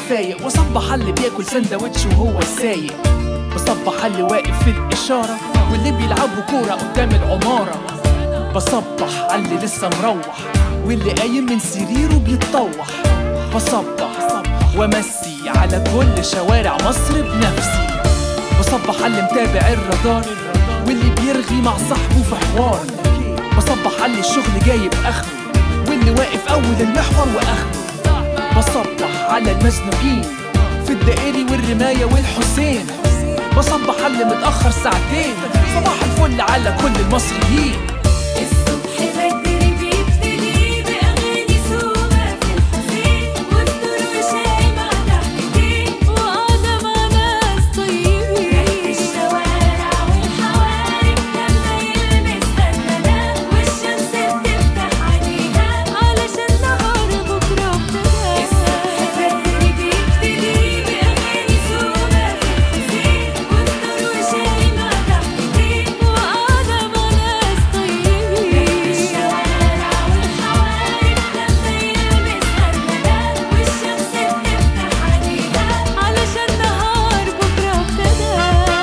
فايق وصبح على اللي بياكل سندوتش وهو سايق بصبح على اللي واقف في الإشارة واللي بيلعبوا كورة قدام العمارة بصبح على اللي لسه مروح واللي قايم من سريره بيتطوح بصبح وامسي على كل شوارع مصر بنفسي بصبح على اللي متابع الرادار واللي بيرغي مع صاحبه في حوار بصبح على اللي الشغل جايب اخره واللي واقف اول المحور واخره بصبح على المزنوقين في الدائري والرماية والحسين بصبح على اللي متأخر ساعتين صباح الفل على كل المصريين الصبح بدري بيبتدي بأغاني سوما في الحزين وفطور وشاي مع ضحكتين وقعدة مع ناس طيبين الشوارع والحواري لما يلمسها المنام والشمس بتفتح عينيها علشان نهار بكرة ابتدى الصبح بدري بيبتدي بأغاني سوما في الحزين وفطور وشاي مع ضحكتين وقعدة مع ناس طيبين الشوارع والحواري لما يلمسها المنام والشمس بتفتح عينيها علشان نهار بكرة ابتدى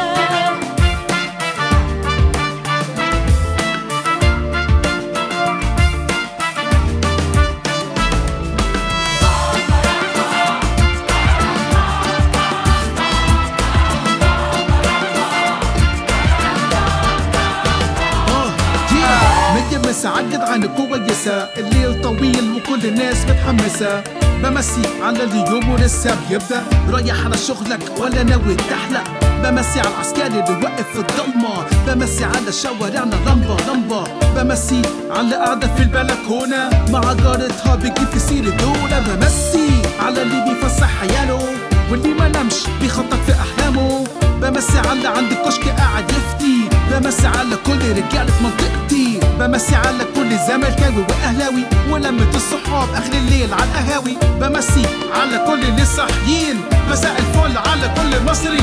آه، yeah. متجمسة عالجدعان كويسة الليل طويل وكل الناس متحمسة بمسي على اليوم ولسه بيبدأ رايح على شغلك ولا ناوي تحلق بمسي على العسكري اللي واقف في الضلمة بمسي على شوارعنا لمبة لمبة بمسي على قاعدة في البلكونة مع جارتها بتجيب في سير دولة بمسي على اللي بيفسح حياله واللي ما نامش بيخطط في أحلامه بمسي على عند الكشك قاعد يفتي بمسي على كل رجالة منطقتي بمسي على كل زملكاوي واهلاوي ولمة الصحاب اخر الليل على القهاوي بمسي على كل اللي صاحيين مساء الفل على كل المصريين